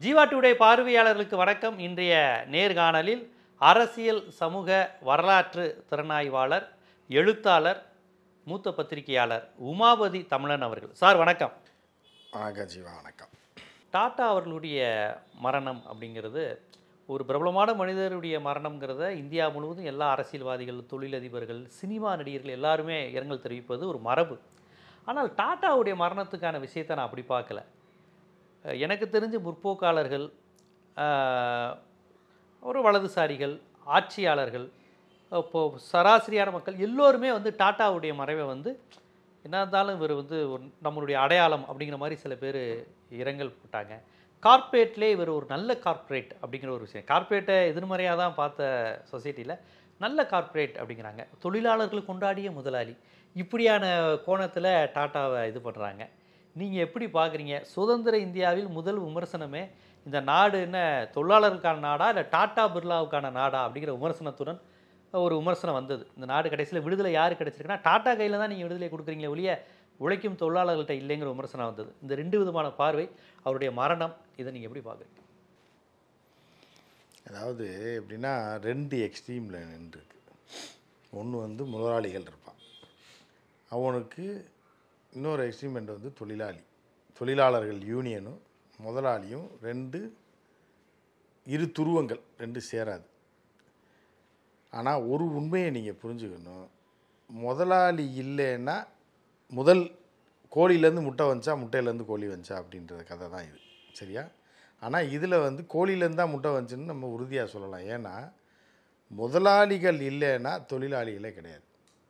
Jeeva today பார்வையாளர்களுக்கு வணக்கம் இன்றைய நேர்காணலில் அரசியல் சமூக வரலாற்று திறனாய்வாளர் எழுத்தாளர் மூத்த பத்திரிகையாளர் உமாபதி தமிழன் அவர்கள் சார் வணக்கம் வணக்கம் ஜீவா வணக்கம் டாட்டா அவர்களுடைய மரணம் அப்படிங்கிறது ஒரு பிரபலமான மனிதருடைய மரணம்ங்கிறத இந்தியா முழுவதும் எல்லா அரசியல்வாதிகள் தொழிலதிபர்கள் சினிமா நடிகர்கள் எல்லாருமே இரங்கல் தெரிவிப்பது ஒரு மரபு ஆனால் டாட்டாவுடைய மரணத்துக்கான விஷயத்தை நான் அப்படி பார்க்கல அஹ் எனக்கு தெரிஞ்ச முற்போக்காளர்கள் ஆஹ், ஒரு வலதுசாரிகள் ஆட்சியாளர்கள் இப்போது சராசரியான மக்கள் எல்லோருமே வந்து டாட்டாவுடைய மறைவை வந்து என்ன இருந்தாலும் இவர் வந்து ஒரு நம்மளுடைய அடையாளம் அப்படிங்கிற மாதிரி சில பேர் இரங்கல் போட்டாங்க கார்ப்பரேட்லேயே இவர் ஒரு நல்ல கார்ப்பரேட் அப்படிங்கிற ஒரு விஷயம் கார்ப்பரேட்டை எதிர்மறையாக தான் பார்த்த சொசைட்டியில் நல்ல கார்ப்பரேட் அப்படிங்கிறாங்க தொழிலாளர்கள் கொண்டாடிய முதலாளி இப்படியான கோணத்தில் டாட்டாவை இது பண்ணுறாங்க நீங்கள் எப்படி பார்க்குறீங்க சுதந்திர இந்தியாவில் முதல் விமர்சனமே இந்த நாடு என்ன தொழிலாளர்களுக்கான நாடா இல்லை டாட்டா பிர்லாவுக்கான நாடா அப்படிங்கிற விமர்சனத்துடன் ஒரு விமர்சனம் வந்தது இந்த நாடு கடைசியில் விடுதலை யார் கிடைச்சிருக்குன்னா டாட்டா கையில் தான் நீங்கள் விடுதலை கொடுக்குறீங்களே ஒழிய உழைக்கும் தொழிலாளர்கள்ட்ட இல்லைங்கிற விமர்சனம் வந்தது இந்த ரெண்டு விதமான பார்வை அவருடைய மரணம் இதை நீங்கள் எப்படி பார்க்குறீங்க அதாவது எப்படின்னா ரெண்டு எக்ஸ்ட்ரீமில் நின்றுருக்கு ஒன்று வந்து முதலாளிகள் இருப்பான் அவனுக்கு இன்னொரு எக்ஸ்ட்ரீமெண்ட் வந்து தொழிலாளி தொழிலாளர்கள் யூனியனும் முதலாளியும் ரெண்டு இரு துருவங்கள் ரெண்டு சேராது ஆனால் ஒரு உண்மையை நீங்கள் புரிஞ்சுக்கணும் முதலாளி இல்லைன்னா முதல் கோழியிலேருந்து முட்டை வந்துச்சா முட்டையிலேருந்து கோழி வந்துச்சா அப்படின்ற கதை தான் இது சரியா ஆனால் இதில் வந்து கோழியிலேருந்து தான் முட்டை வந்துச்சுன்னு நம்ம உறுதியாக சொல்லலாம் ஏன்னா முதலாளிகள் இல்லைன்னா தொழிலாளிகளே கிடையாது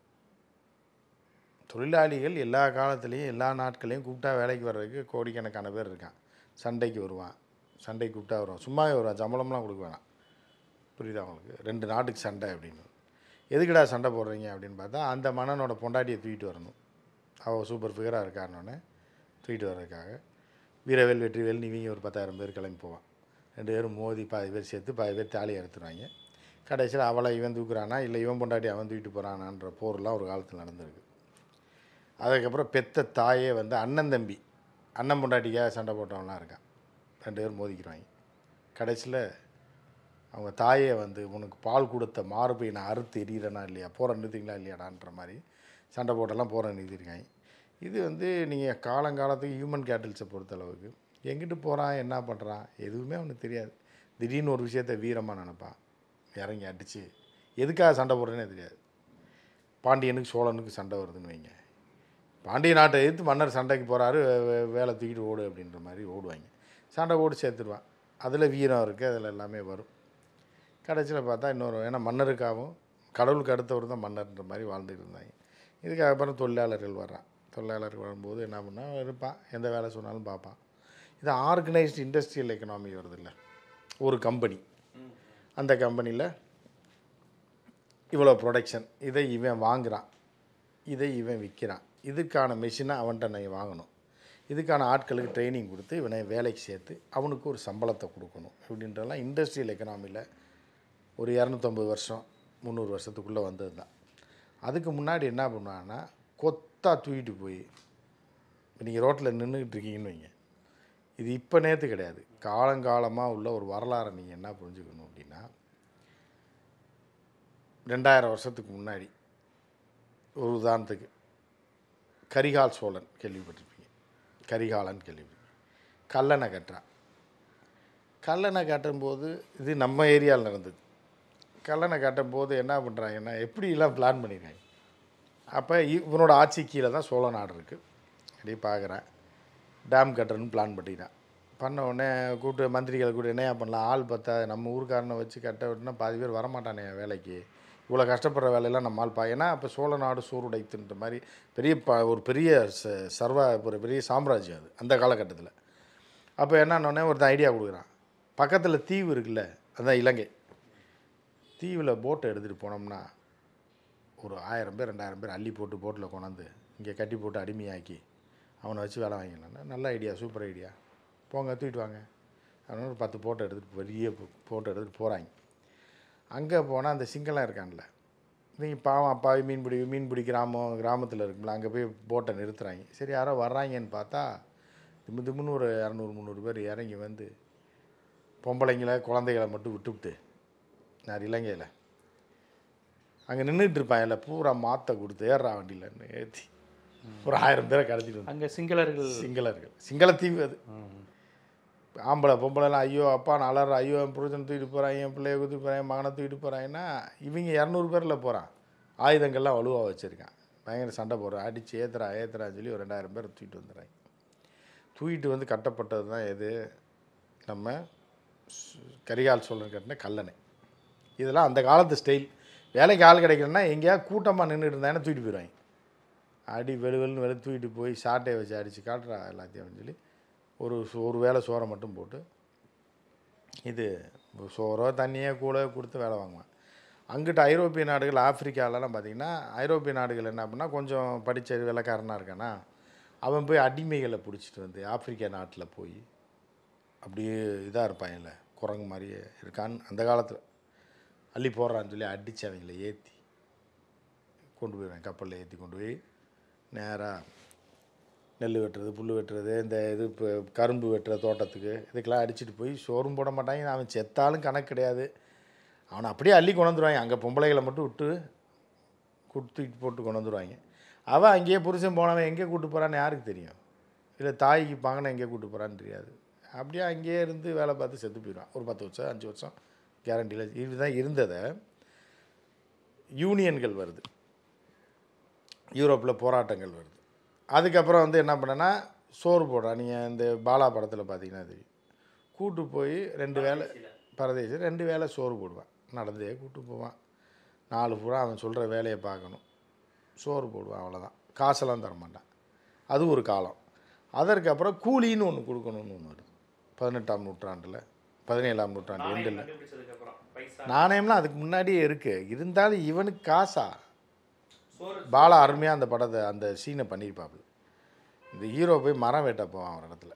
தொழிலாளிகள் எல்லா காலத்துலேயும் எல்லா நாட்களையும் கூப்பிட்டா வேலைக்கு வர்றதுக்கு கோடிக்கணக்கான பேர் இருக்கான் சண்டைக்கு வருவான் சண்டைக்கு கூப்பிட்டா வருவான் சும்மாவே வருவான் சம்பளம்லாம் கொடுக்க வேணாம் புரியுதா உங்களுக்கு ரெண்டு நாட்டுக்கு சண்டை அப்படின்னு எதுக்குடா சண்டை போடுறீங்க அப்படின்னு பார்த்தா அந்த மன்னனோட பொண்டாட்டியை தூக்கிட்டு வரணும் அவள் சூப்பர் ஃபிகராக இருக்காருன்னொன்னே தூக்கிட்டு வர்றதுக்காக வீரவேல் வெற்றிவேல் இவங்க ஒரு பத்தாயிரம் பேர் கிளம்பி போவான் ரெண்டு பேரும் மோதி பாதி பேர் சேர்த்து பாதி பேர் தாலி அறுத்துருவாங்க கடைசியில் அவளை இவன் தூக்குறானா இல்லை இவன் பொண்டாட்டி அவன் தூக்கிட்டு போகிறானான்ற போர்லாம் ஒரு காலத்தில் நடந்திருக்கு அதுக்கப்புறம் பெத்த தாயே வந்து அண்ணன் தம்பி அண்ணன் பொண்டாட்டிக்காக சண்டை போட்டவன்லாம் இருக்கான் ரெண்டு பேரும் மோதிக்கிறாங்க கடைசியில் அவங்க தாயே வந்து உனக்கு பால் கொடுத்த மார்பை நான் அறுத்து எரியறனா இல்லையா போகிற நிறுத்திங்களா இல்லையாடான்ற மாதிரி சண்டை போட்டெல்லாம் போகிற நிறுத்திருக்காங்க இது வந்து நீங்கள் காலங்காலத்துக்கு ஹியூமன் கேட்டல்ஸை பொறுத்தளவுக்கு எங்கிட்டு போகிறான் என்ன பண்ணுறான் எதுவுமே அவனுக்கு தெரியாது திடீர்னு ஒரு விஷயத்த வீரமாக நினைப்பான் இறங்கி அடித்து எதுக்காக சண்டை போடுறேனே தெரியாது பாண்டியனுக்கு சோழனுக்கு சண்டை வருதுன்னு வைங்க பாண்டிய நாட்டை எதிர்த்து மன்னர் சண்டைக்கு போகிறாரு வேலை தூக்கிட்டு ஓடு அப்படின்ற மாதிரி ஓடுவாங்க சண்டை ஓடி சேர்த்துருவான் அதில் வீரம் இருக்குது அதில் எல்லாமே வரும் கடைசியில் பார்த்தா இன்னொரு ஏன்னா மன்னருக்காகவும் கடவுளுக்கு அடுத்தவர் தான் மன்னர்ன்ற மாதிரி வாழ்ந்துட்டு இருந்தாங்க இதுக்கு அப்புறம் தொழிலாளர்கள் வர்றான் தொழிலாளர்கள் வரும்போது என்ன பண்ணா இருப்பான் எந்த வேலை சொன்னாலும் பார்ப்பான் இது ஆர்கனைஸ்டு இண்டஸ்ட்ரியல் எக்கனாமி வருது இல்லை ஒரு கம்பெனி அந்த கம்பெனியில் இவ்வளோ ப்ரொடக்ஷன் இதை இவன் வாங்குறான் இதை இவன் விற்கிறான் இதுக்கான மெஷினை அவன்கிட்ட நீ வாங்கணும் இதுக்கான ஆட்களுக்கு ட்ரைனிங் கொடுத்து இவனை வேலைக்கு சேர்த்து அவனுக்கு ஒரு சம்பளத்தை கொடுக்கணும் இப்படின்றலாம் இண்டஸ்ட்ரியல் எக்கனாமியில் ஒரு இரநூத்தம்பது வருஷம் முந்நூறு வருஷத்துக்குள்ளே வந்தது தான் அதுக்கு முன்னாடி என்ன பண்ணுவாங்கன்னா கொத்தா தூக்கிட்டு போய் இப்போ நீங்கள் ரோட்டில் நின்றுக்கிட்டு இருக்கீங்கன்னு வைங்க இது இப்போ நேற்று கிடையாது காலங்காலமாக உள்ள ஒரு வரலாறை நீங்கள் என்ன புரிஞ்சுக்கணும் அப்படின்னா ரெண்டாயிரம் வருஷத்துக்கு முன்னாடி ஒரு உதாரணத்துக்கு கரிகால் சோழன் கேள்விப்பட்டிருப்பீங்க கரிகாலன் கேள்விப்பட்டிருப்பீங்க கல்லணை கட்டுறான் கல்லணை கட்டும்போது இது நம்ம ஏரியாவில் நடந்தது கல்லணை கட்டும்போது என்ன பண்ணுறாங்கன்னா எப்படிலாம் பிளான் பண்ணியிருக்காங்க அப்போ இவனோட ஆட்சி கீழே தான் சோழ நாடு இருக்குது அப்படியே பார்க்குறேன் டேம் கட்டுறன்னு பிளான் பண்ணிட்டான் பண்ண உடனே கூப்பிட்டு மந்திரிகளை கூட என்னையா பண்ணலாம் ஆள் பார்த்தா நம்ம ஊருக்காரனை வச்சு கட்ட விட்டுனா பாதி பேர் வரமாட்டானே வேலைக்கு இவ்வளோ கஷ்டப்படுற வேலையெல்லாம் நம்ம ஆள் பா ஏன்னா அப்போ சோழ நாடு சூருடைத்துன்ற மாதிரி பெரிய ப ஒரு பெரிய ச சர்வ ஒரு பெரிய சாம்ராஜ்யம் அது அந்த காலகட்டத்தில் அப்போ என்னன்னொடனே ஒருத்தன் ஐடியா கொடுக்குறான் பக்கத்தில் தீவு இருக்குல்ல அதான் இலங்கை தீவில் போட்டை எடுத்துகிட்டு போனோம்னா ஒரு ஆயிரம் பேர் ரெண்டாயிரம் பேர் அள்ளி போட்டு போட்டில் கொண்டாந்து இங்கே கட்டி போட்டு அடிமையாக்கி அவனை வச்சு வேலை வாங்கிடலாம்னா நல்ல ஐடியா சூப்பர் ஐடியா போங்க தூக்கிட்டு வாங்க அதனால ஒரு பத்து போட்டோ எடுத்துகிட்டு பெரிய போட்டோ எடுத்துகிட்டு போகிறாங்க அங்கே போனால் அந்த சிங்களாக இருக்கான்ல நீங்கள் பாவம் அப்பாவி மீன் பிடி மீன் பிடி கிராமம் கிராமத்தில் இருக்குல்ல அங்கே போய் போட்டை நிறுத்துறாங்க சரி யாரோ வர்றாங்கன்னு பார்த்தா திம்மு திம்முன்னு ஒரு இரநூறு முந்நூறு பேர் இறங்கி வந்து பொம்பளைங்களை குழந்தைகளை மட்டும் விட்டுவிட்டு நான் இலங்கையில் அங்கே நின்றுட்டு இருப்பாங்கல்ல பூரா மாற்ற கொடுத்து ஏறுறா வண்டியில் ஏற்றி ஒரு ஆயிரம் பேரை கடத்திட்டு வந்து அங்கே சிங்களர்கள் சிங்களர்கள் சிங்களத்தீவு அது ஆம்பளை பொம்பளைலாம் ஐயோ அப்பா நான் அலற ஐயோ என் புருஷன் தூக்கிட்டு போகிறான் என் பிள்ளைய தூக்கிட்டு போகிறேன் மகனை தூக்கிட்டு போகிறாங்கன்னா இவங்க இரநூறு பேரில் போகிறான் ஆயுதங்கள்லாம் வலுவாக வச்சுருக்கான் பயங்கர சண்டை போடுறான் அடித்து ஏத்துறா ஏத்துறான்னு சொல்லி ஒரு ரெண்டாயிரம் பேர் தூக்கிட்டு வந்துடுறாங்க தூக்கிட்டு வந்து கட்டப்பட்டது தான் எது நம்ம சு- கரிகால் சோழன் கட்டின கல்லணை இதெல்லாம் அந்த காலத்து ஸ்டைல் வேலைக்கு ஆள் கிடைக்கலன்னா எங்கேயா கூட்டமாக நின்றுட்டு இருந்தாங்கன்னா தூக்கிட்டு போயிடுவாங்க அடி வெளு வெளுன்னு வெளு தூக்கிட்டு போய் சாட்டையை வச்சு அடித்து காட்டுறா எல்லாத்தையும் அப்படின்னு சொல்லி ஒரு சோ- ஒரு வேளை சோறை மட்டும் போட்டு இது சோறோ தண்ணியோ கூட கொடுத்து வேலை வாங்குவான் அங்கிட்ட ஐரோப்பிய நாடுகள் ஆப்பிரிக்காலலாம் பார்த்தீங்கன்னா ஐரோப்பிய நாடுகள் என்ன பண்ணா கொஞ்சம் படித்த வெள்ளக்காரனாக இருக்கானா அவன் போய் அடிமைகளை பிடிச்சிட்டு வந்து ஆப்பிரிக்கா நாட்டில் போய் அப்படியே இதாக இருப்பாங்கல்ல குரங்கு மாதிரியே இருக்கான்னு அந்த காலத்தில் அள்ளி போடுறான்னு சொல்லி அடித்து அவங்கள ஏற்றி கொண்டு போயிடுவேன் கப்பலில் ஏற்றி கொண்டு போய் நேராக நெல் வெட்டுறது புல் வெட்டுறது இந்த இது இப்போ கரும்பு வெட்டுற தோட்டத்துக்கு இதுக்கெல்லாம் அடிச்சிட்டு போய் சோறும் போட மாட்டாங்க அவன் செத்தாலும் கணக்கு கிடையாது அவனை அப்படியே அள்ளி கொண்டு வந்துடுவாங்க அங்கே பொம்பளைகளை மட்டும் விட்டு குடுத்துட்டு போட்டு கொண்டு வந்துடுவாங்க அவன் அங்கேயே புருஷன் போனவன் எங்கே கூட்டு போகிறான்னு யாருக்கு தெரியும் இல்லை தாய்க்கு பாங்கனை எங்கே கூட்டு போகிறான்னு தெரியாது அப்படியே அங்கேயே இருந்து வேலை பார்த்து செத்து போயிடுவான் ஒரு பத்து வருஷம் அஞ்சு வருஷம் கேரண்டியில் இதுதான் இருந்ததை யூனியன்கள் வருது யூரோப்பில் போராட்டங்கள் வருது அதுக்கப்புறம் வந்து என்ன பண்ணேன்னா சோறு போடுறான் நீங்கள் இந்த பாலா படத்தில் பார்த்தீங்கன்னா தெரியும் கூட்டு போய் ரெண்டு வேளை பரதேசி ரெண்டு வேளை சோறு போடுவான் நடந்தே கூட்டு போவான் நாலு பூரா அவன் சொல்கிற வேலையை பார்க்கணும் சோறு போடுவான் அவ்வளோதான் காசெல்லாம் தரமாட்டான் அது ஒரு காலம் அதற்கப்புறம் கூலின்னு ஒன்று கொடுக்கணும்னு ஒன்று வருது பதினெட்டாம் நூற்றாண்டில் பதினேழாம் நூற்றாண்டு எண்டில் நாணயம்லாம் அதுக்கு முன்னாடியே இருக்குது இருந்தாலும் இவனுக்கு காசா பாலா அருமையாக அந்த படத்தை அந்த சீனை பண்ணியிருப்பாப்புல இந்த ஹீரோ போய் மரம் வெட்ட போவான் ஒரு இடத்துல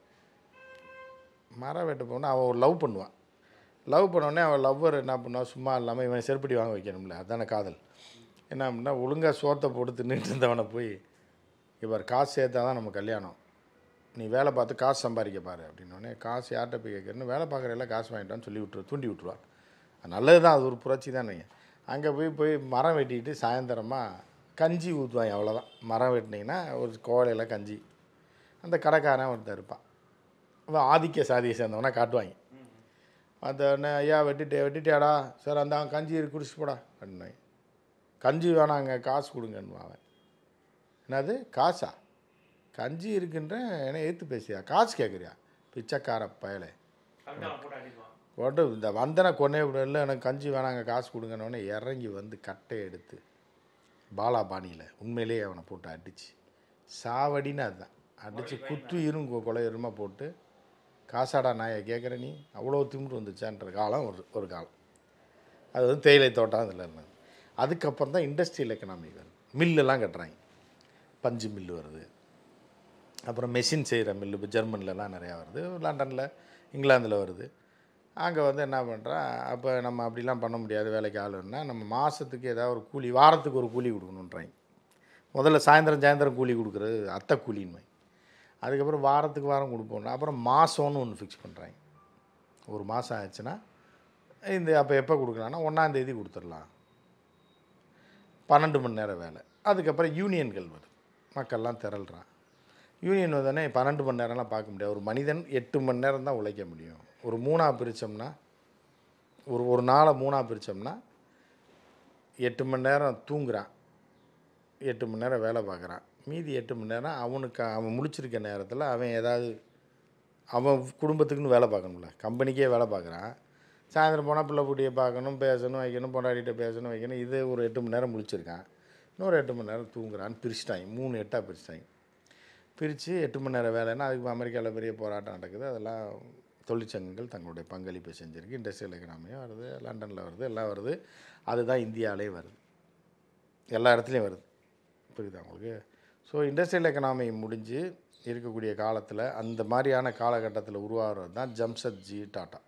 மரம் வெட்ட போனால் அவன் ஒரு லவ் பண்ணுவான் லவ் பண்ணோடனே அவன் லவ்வர் என்ன பண்ணுவான் சும்மா இல்லாமல் இவன் செருப்படி வாங்க வைக்கணும்ல அதுதானே காதல் என்ன பண்ணா ஒழுங்காக சோத்தை போட்டு தின்னுட்டு இருந்தவனை போய் இவர் காசு சேர்த்தா தான் நம்ம கல்யாணம் நீ வேலை பார்த்து காசு சம்பாதிக்க பாரு அப்படின்னோடனே காசு யார்கிட்ட போய் கேட்கறன்னு வேலை பார்க்குறதுல காசு வாங்கிட்டான்னு சொல்லி விட்டுரு தூண்டி விட்டுருவா அது நல்லது தான் அது ஒரு புரட்சி தான் நீங்கள் அங்கே போய் போய் மரம் வெட்டிட்டு சாயந்தரமாக கஞ்சி ஊற்றுவாங்க அவ்வளோதான் மரம் வெட்டினீங்கன்னா ஒரு கோழையில் கஞ்சி அந்த கடைக்காரன் ஒருத்தன் இருப்பான் அவன் ஆதிக்க சாதியை சேர்ந்தவனா காட்டுவாங்க அந்த உடனே ஐயா வெட்டிட்டே வெட்டிட்டியாடா சார் அந்த அவன் கஞ்சி இருக்கு குடிச்சு போடா அப்படின்னாங்க கஞ்சி வேணாங்க காசு கொடுங்கன்னு அவன் என்னது காசா கஞ்சி இருக்குன்ற என்ன ஏற்று பேசியா காசு கேட்குறியா பிச்சைக்கார பயலே போட்டு இந்த வந்தனை கொன்னே விடல எனக்கு கஞ்சி வேணாங்க காசு கொடுங்கன்னொடனே இறங்கி வந்து கட்டை எடுத்து பாலா பாணியில் உண்மையிலேயே அவனை போட்டு அடிச்சு சாவடின்னு அதுதான் அடித்து குத்து இருங்க கொலை இருமா போட்டு காசாடா நாயை கேட்குற நீ அவ்வளோ திமிரு வந்துச்சான்ற காலம் ஒரு ஒரு காலம் அது வந்து தேயிலை தோட்டம் அதில் இருந்தது அதுக்கப்புறம் தான் இண்டஸ்ட்ரியல் எக்கனாமி வருது மில்லெல்லாம் கட்டுறாங்க பஞ்சு மில்லு வருது அப்புறம் மெஷின் செய்கிற மில்லு இப்போ ஜெர்மன்லலாம் நிறையா வருது லண்டனில் இங்கிலாந்தில் வருது அங்கே வந்து என்ன பண்ணுறான் அப்போ நம்ம அப்படிலாம் பண்ண முடியாது வேலைக்கு ஆள் வேணும்னா நம்ம மாதத்துக்கு ஏதாவது ஒரு கூலி வாரத்துக்கு ஒரு கூலி கொடுக்கணுன்றாங்க முதல்ல சாயந்தரம் சாயந்தரம் கூலி கொடுக்குறது அத்தை கூலின்னு அதுக்கப்புறம் வாரத்துக்கு வாரம் கொடுப்போம்னா அப்புறம் மாதம்னு ஒன்று ஃபிக்ஸ் பண்ணுறாங்க ஒரு மாதம் ஆச்சுன்னா இந்த அப்போ எப்போ கொடுக்கலாம்னா ஒன்றாந்தேதி கொடுத்துடலாம் பன்னெண்டு மணி நேரம் வேலை அதுக்கப்புறம் யூனியன்கள் வருது மக்கள்லாம் திரள்றான் யூனியன் வந்தோடனே பன்னெண்டு மணி நேரம்லாம் பார்க்க முடியாது ஒரு மனிதன் எட்டு மணி நேரம் தான் உழைக்க முடியும் ஒரு மூணாக பிரித்தோம்னா ஒரு ஒரு நாளை மூணாக பிரித்தோம்னா எட்டு மணி நேரம் தூங்குறான் எட்டு மணி நேரம் வேலை பார்க்குறான் மீதி எட்டு மணி நேரம் அவனுக்கு அவன் முடிச்சிருக்க நேரத்தில் அவன் ஏதாவது அவன் குடும்பத்துக்குன்னு வேலை பார்க்கணும்ல கம்பெனிக்கே வேலை பார்க்குறான் சாயந்தரம் போனால் பிள்ளை குட்டியை பார்க்கணும் பேசணும் வைக்கணும் பொண்டாடிகிட்ட பேசணும் வைக்கணும் இது ஒரு எட்டு மணி நேரம் முடிச்சிருக்கான் இன்னொரு எட்டு மணி நேரம் தூங்குறான்னு பிரிச்சிட்டாங்க மூணு எட்டாக பிரிச்சிட்டாங்க பிரித்து எட்டு மணி நேரம் வேலைன்னா அதுக்கு அமெரிக்காவில் பெரிய போராட்டம் நடக்குது அதெல்லாம் தொழிற்சங்கங்கள் தங்களுடைய பங்களிப்பை செஞ்சுருக்கு இண்டஸ்ட்ரியல் எக்கனாமியும் வருது லண்டனில் வருது எல்லாம் வருது அதுதான் இந்தியாவிலே வருது எல்லா இடத்துலையும் வருது புரியுதா உங்களுக்கு ஸோ இண்டஸ்ட்ரியல் எக்கனாமி முடிஞ்சு இருக்கக்கூடிய காலத்தில் அந்த மாதிரியான காலகட்டத்தில் உருவாகிறது தான் ஜம்ஷத்ஜி டாட்டா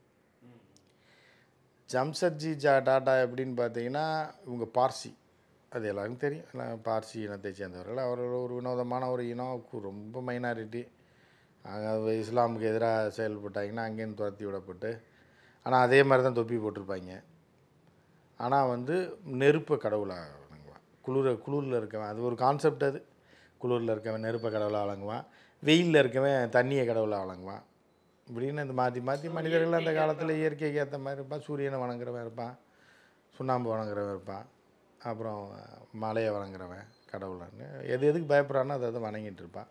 ஜம்ஷத்ஜி ஜா டாட்டா எப்படின்னு பார்த்தீங்கன்னா இவங்க பார்சி அது எல்லாருக்கும் தெரியும் எல்லாம் பார்சி இனத்தை சேர்ந்தவர்கள் அவர்கள் ஒரு வினோதமான ஒரு இனம் கு- ரொம்ப மைனாரிட்டி இஸ்லாமுக்கு எதிராக செயல்பட்டாங்கன்னா அங்கேருந்து துரத்தி விடப்பட்டு ஆனால் அதே மாதிரி தான் தொப்பி போட்டிருப்பாங்க ஆனால் வந்து நெருப்பை கடவுளாக வணங்குவான் குளிர குளிரில் இருக்கவன் அது ஒரு கான்செப்ட் அது குளிரில் இருக்கவன் நெருப்பை கடவுளாக வழங்குவான் வெயிலில் இருக்கவன் தண்ணியை கடவுளாக வழங்குவான் இப்படின்னு இந்த மாற்றி மாற்றி மனிதர்கள் அந்த காலத்தில் இயற்கைக்கு ஏற்ற மாதிரி இருப்பான் சூரியனை வணங்குறவன் இருப்பான் சுண்ணாம்பு வணங்குறவன் இருப்பான் அப்புறம் மலையை வணங்குறவன் கடவுள்னு எது எதுக்கு பயப்படுறானோ அதை அதை வணங்கிட்டு இருப்பான்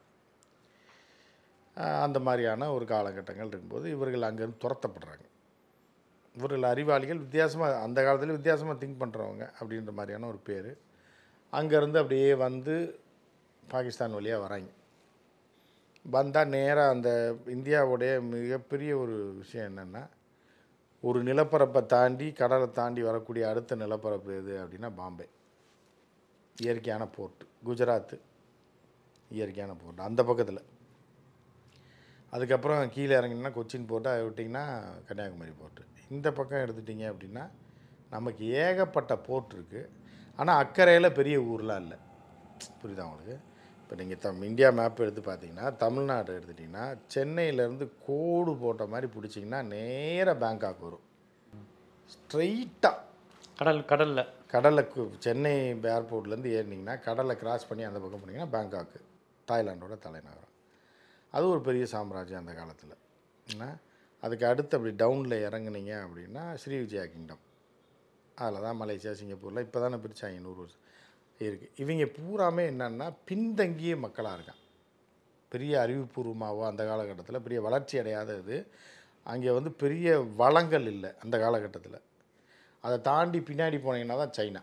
ஆஹ் அந்த மாதிரியான ஒரு காலகட்டங்கள் இருக்கும்போது இவர்கள் அங்கேருந்து துரத்தப்படுறாங்க இவர்கள் அறிவாளிகள் வித்தியாசமாக அந்த காலத்தில் வித்தியாசமாக திங்க் பண்ணுறவங்க அப்படின்ற மாதிரியான ஒரு பேர் அங்கேருந்து அப்படியே வந்து பாகிஸ்தான் வழியாக வராங்க வந்தால் நேராக அந்த இந்தியாவுடைய மிகப்பெரிய ஒரு விஷயம் என்னென்னா ஒரு நிலப்பரப்பை தாண்டி கடலை தாண்டி வரக்கூடிய அடுத்த நிலப்பரப்பு எது அப்படின்னா பாம்பே இயற்கையான போர்ட் குஜராத்து இயற்கையான போர்ட் அந்த பக்கத்தில் அதுக்கப்புறம் கீழே இறங்கினா கொச்சின் போட்டு அதை விட்டிங்கன்னா கன்னியாகுமரி போர்ட்டு இந்த பக்கம் எடுத்துட்டிங்க அப்படின்னா நமக்கு ஏகப்பட்ட போர்ட் இருக்குது ஆனால் அக்கறையில் பெரிய ஊர்லாம் இல்லை புரியுதா உங்களுக்கு இப்போ நீங்கள் தம் இந்தியா மேப் எடுத்து பார்த்தீங்கன்னா தமிழ்நாடு எடுத்துட்டிங்கன்னா சென்னையிலேருந்து கோடு போட்ட மாதிரி பிடிச்சிங்கன்னா நேராக பேங்காக் வரும் ஸ்ட்ரைட்டாக கடல் கடல்ல கடலை கு- சென்னை ஏர்போர்ட்லேருந்து ஏறினீங்கன்னா கடலை கிராஸ் பண்ணி அந்த பக்கம் போனீங்கன்னா பேங்காக்கு தாய்லாண்டோட தலைநகரம் அது ஒரு பெரிய சாம்ராஜ்யம் அந்த காலத்தில் என்ன அதுக்கு அடுத்து அப்படி டவுனில் இறங்குனீங்க அப்படின்னா ஸ்ரீ விஜயா கிங்டம் அதில் தான் மலேசியா சிங்கப்பூரில் இப்போ தானே பிரித்தாங்க நூறு வருஷம் இருக்குது இவங்க பூராமே என்னன்னா பின்தங்கிய மக்களாக இருக்கான் பெரிய அறிவுபூர்வமாகவோ அந்த காலகட்டத்தில் பெரிய வளர்ச்சி அடையாத இது அங்கே வந்து பெரிய வளங்கள் இல்லை அந்த காலகட்டத்தில் அதை தாண்டி பின்னாடி போனீங்கன்னா தான் சைனா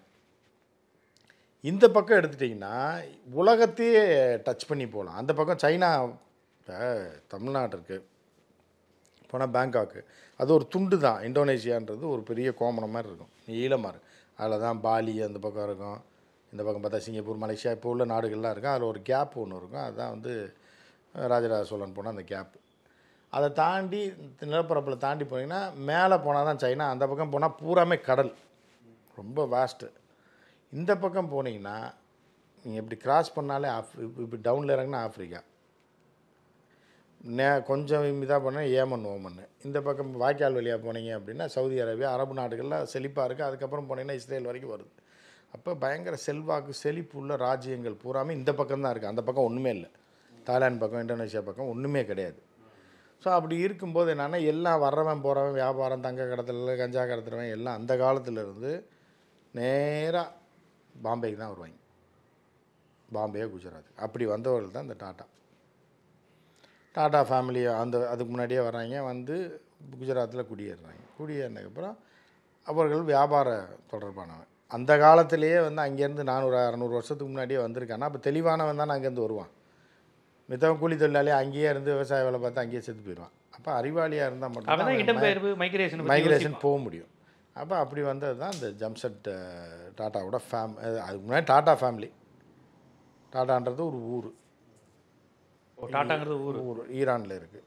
இந்த பக்கம் எடுத்துட்டிங்கன்னா உலகத்தையே டச் பண்ணி போகலாம் அந்த பக்கம் சைனா இப்போ தமிழ்நாடு இருக்குது போனால் பேங்காக்கு அது ஒரு துண்டு தான் இந்தோனேஷியான்றது ஒரு பெரிய கோமணம் மாதிரி இருக்கும் நீளமாக இருக்கும் அதில் தான் பாலி அந்த பக்கம் இருக்கும் இந்த பக்கம் பார்த்தா சிங்கப்பூர் மலேசியா இப்போ உள்ள நாடுகள்லாம் இருக்கும் அதில் ஒரு கேப் ஒன்று இருக்கும் அதுதான் வந்து ராஜராஜ சோழன் போன அந்த கேப் அதை தாண்டி நிலப்பரப்பில் தாண்டி போனீங்கன்னா மேலே போனால் தான் சைனா அந்த பக்கம் போனால் பூராமே கடல் ரொம்ப வாஸ்ட்டு இந்த பக்கம் போனீங்கன்னா நீங்கள் இப்படி கிராஸ் பண்ணாலே ஆஃப் இப்படி டவுனில் இறங்குனா ஆஃப்ரிக்கா நே கொஞ்சம் இதாக பண்ணால் ஏமன் ஓமன் இந்த பக்கம் வாய்க்கால் வழியாக போனீங்க அப்படின்னா சவுதி அரேபியா அரபு நாடுகளில் செழிப்பாக இருக்குது அதுக்கப்புறம் போனீங்கன்னா இஸ்ரேல் வரைக்கும் வருது அப்போ பயங்கர செல்வாக்கு செழிப்பு உள்ள ராஜ்யங்கள் பூராமே இந்த பக்கம் தான் இருக்குது அந்த பக்கம் ஒன்றுமே இல்லை தாய்லாந்து பக்கம் இந்தோனேஷியா பக்கம் ஒன்றுமே கிடையாது ஸோ அப்படி இருக்கும்போது என்னென்னா எல்லாம் வர்றவன் போகிறவன் வியாபாரம் தங்க கடத்தல கஞ்சா கடத்துறவன் எல்லாம் அந்த காலத்துல இருந்து நேராக பாம்பேக்கு தான் வருவாங்க பாம்பே குஜராத் அப்படி வந்தவர்கள் தான் இந்த டாட்டா டாடா ஃபேமிலி அந்த அதுக்கு முன்னாடியே வர்றாங்க வந்து குஜராத்தில் குடியேறுறாங்க குடியேறினதுக்கப்புறம் அவர்கள் வியாபார தொடர்பானவன் அந்த காலத்திலேயே வந்து அங்கேருந்து நானூறு அறநூறு வருஷத்துக்கு முன்னாடியே வந்திருக்கானா அப்போ தெளிவானவன் தான் அங்கேருந்து வருவான் மித்தவன் கூலி தொழிலாளி அங்கேயே இருந்து விவசாய வேலை பார்த்து அங்கேயே செத்து போயிடுவான் அப்போ அறிவாளியாக இருந்தால் அவன் மட்டும் தான் இடம்பெயர்வு மைக்ரேஷன் மைக்ரேஷன் போக முடியும் அப்போ அப்படி வந்தது தான் இந்த ஜம்செட் அஹ், டாட்டாவோட ஃபேம் அது- அதுக்கு முன்னாடி டாட்டா ஃபேமிலி டாட்டான்றது ஒரு ஊர் டாட்டாங்கிறது ஊர் ஊர் ஈரானில் இருக்குது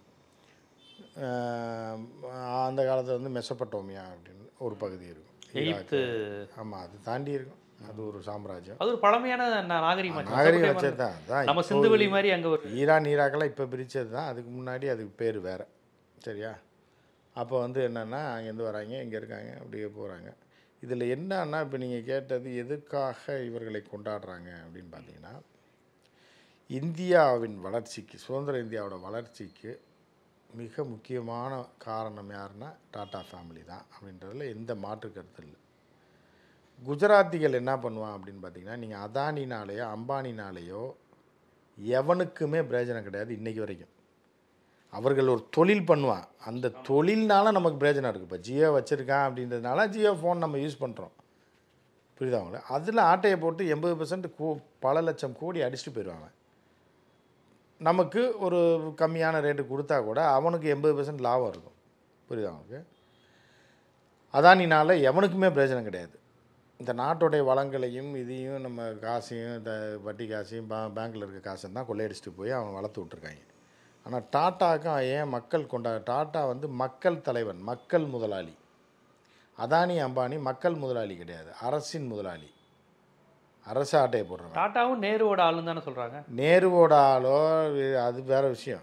அந்த காலத்தில் வந்து மெசப்பட்டோமியா அப்படின்னு ஒரு பகுதி இருக்கும் எகிப்து ஆமாம் அது தாண்டி இருக்கும் அது ஒரு சாம்ராஜ்யம் அது ஒரு பழமையான நா- நாகரிகம் ஆச்சு. நாகரிகம் மொத்தப்படி வச்சது தான் அதான் நம்ம இப்போ சிந்துவெளி மாதிரி அங்க ஒரு ஈரான் ஈராக்கெல்லாம் இப்போ பிரித்தது தான் அதுக்கு முன்னாடி அதுக்கு பேர் வேறு சரியா அப்போ வந்து என்னென்னா அங்கேருந்து வராங்க இங்கே இருக்காங்க அப்படியே போகிறாங்க இதில் என்னன்னா இப்போ நீங்கள் கேட்டது எதுக்காக இவர்களை கொண்டாடுறாங்க அப்படின்னு பார்த்தீங்கன்னா இந்தியாவின் வளர்ச்சிக்கு சுதந்திர இந்தியாவோட வளர்ச்சிக்கு மிக முக்கியமான காரணம் யாருன்னா டாடா ஃபேமிலி தான் அப்படின்றதுல எந்த மாற்று கருத்து இல்லை குஜராத்திகள் என்ன பண்ணுவான் அப்படின்னு பார்த்தீங்கன்னா நீங்கள் அதானினாலேயோ அம்பானினாலேயோ எவனுக்குமே பிரயோஜனம் கிடையாது இன்னைக்கு வரைக்கும் அவர்கள் ஒரு தொழில் பண்ணுவான் அந்த தொழில்னால நமக்கு பிரயோஜனம் இருக்குது இப்போ ஜியோ வச்சுருக்கான் அப்படின்றதுனால ஜியோ ஃபோன் நம்ம யூஸ் பண்ணுறோம் புரியுதா உங்களுக்கு அதில் ஆட்டையை போட்டு எண்பது பர்சன்ட் கோ பல லட்சம் கோடி அடிச்சுட்டு போயிடுவாங்க நமக்கு ஒரு கம்மியான ரேட்டு கொடுத்தா கூட அவனுக்கு எண்பது பர்சன்ட் லாபம் இருக்கும் புரியுதா உங்களுக்கு அதானினால எவனுக்குமே பிரயோஜனம் கிடையாது இந்த நாட்டுடைய வளங்களையும் இதையும் நம்ம காசையும் இந்த வட்டி காசையும் பா பேங்க்கில் இருக்க காசை தான் கொள்ளையடிச்சிட்டு போய் அவன் வளர்த்து விட்ருக்காங்க ஆனால் டாட்டாக்கும் ஏன் மக்கள் கொண்டா டாட்டா வந்து மக்கள் தலைவன் மக்கள் முதலாளி அதானி அம்பானி மக்கள் முதலாளி கிடையாது அரசின் முதலாளி அரசு ஆட்டையை போடுறவன் டாட்டாவும் நேருவோட ஆளுன்னு தானே சொல்றாங்க நேருவோட ஆளோ இது- அது வேற விஷயம்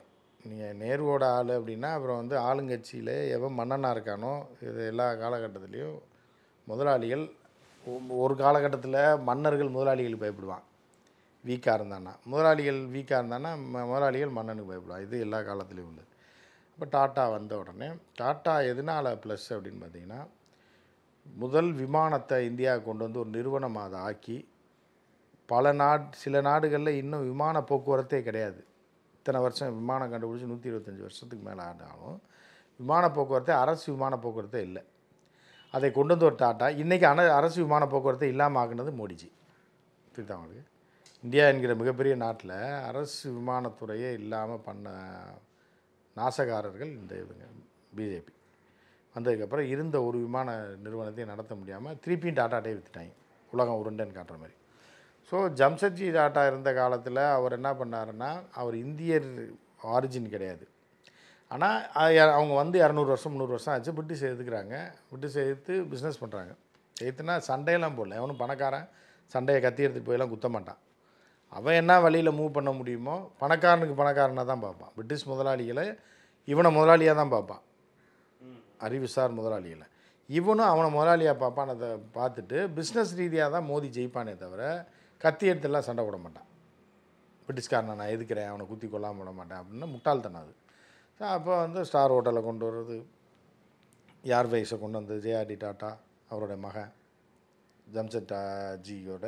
நீங்கள் நேருவோட ஆள் அப்படின்னா அப்புறம் வந்து ஆளுங்கட்சியில் எவன் மன்னனாக இருக்கானோ இது எல்லா காலகட்டத்துலேயும் முதலாளிகள் ஒ- ஒரு காலகட்டத்தில் மன்னர்கள் முதலாளிகளுக்கு பயப்படுவான் வீக்காக இருந்தானா முதலாளிகள் வீக்காக இருந்தானா ம- முதலாளிகள் மன்னனுக்கு பயப்படுவான் இது எல்லா காலத்துலேயும் உள்ளது இப்போ டாட்டா வந்த உடனே டாட்டா எதனால் ப்ளஸ் அப்படின்னு பார்த்தீங்கன்னா முதல் விமானத்தை இந்தியா கொண்டு வந்து ஒரு நிறுவனம் அதை ஆக்கி பல நாட் சில நாடுகளில் இன்னும் விமான போக்குவரத்தே கிடையாது இத்தனை வருஷம் விமானம் கண்டுபிடிச்சி நூற்றி இருபத்தஞ்சி வருஷத்துக்கு மேலே ஆனாலும் விமான போக்குவரத்தே அரசு விமான போக்குவரத்தே இல்லை அதை கொண்டு வந்து ஒரு டாட்டா இன்றைக்கி அன அரசு விமான போக்குவரத்தை இல்லாமல் ஆக்குனது மோடிஜி புரியுதா உங்களுக்கு இந்தியா என்கிற மிகப்பெரிய நாட்டில் அரசு விமானத்துறையே இல்லாமல் பண்ண நாசகாரர்கள் இந்த இவங்க பிஜேபி வந்ததுக்கப்புறம் இருந்த ஒரு விமான நிறுவனத்தையும் நடத்த முடியாமல் திருப்பியும் டாட்டாட்டே விற்றுட்டாங்க உலகம் உருண்டைன்னு காட்டுற மாதிரி ஸோ ஜம்ஷெட்ஜி டாட்டா இருந்த காலத்தில் அவர் என்ன பண்ணாருன்னா அவர் இந்தியர் ஆரிஜின் கிடையாது ஆனால் அவங்க வந்து இரநூறு வருஷம் முந்நூறு வருஷம் ஆச்சு பிரிட்டிஷ் எதுக்குறாங்க பிரிட்டிஷ் எதிர்த்து பிஸ்னஸ் பண்ணுறாங்க எதுத்துனா சண்டையெல்லாம் போடல எவனும் பணக்காரன் சண்டையை கத்தி எடுத்துகிட்டு போயெல்லாம் குத்த மாட்டான் அவன் என்ன வழியில் மூவ் பண்ண முடியுமோ பணக்காரனுக்கு பணக்காரனாக தான் பார்ப்பான் பிரிட்டிஷ் முதலாளிகளை இவனை முதலாளியாக தான் பார்ப்பான் அறிவுசார் முதலாளிகளை இவனும் அவனை முதலாளியாக பார்ப்பான் அதை பார்த்துட்டு பிஸ்னஸ் ரீதியாக தான் மோதி ஜெயிப்பானே தவிர கத்தி எடுத்துலாம் சண்டை போட மாட்டான் பிரிட்டிஷ்காரனை நான் எதுக்கிறேன் அவனை குத்தி கொல்லாம விட மாட்டேன் அப்படின்னு முட்டாள்தனம் அது ஸோ அப்போ வந்து ஸ்டார் ஹோட்டலை கொண்டு வர்றது ஏர்வைஸை கொண்டு வந்து ஜேஆர்டி டாட்டா அவருடைய மகன் ஜம்ஷெட் ஜியோட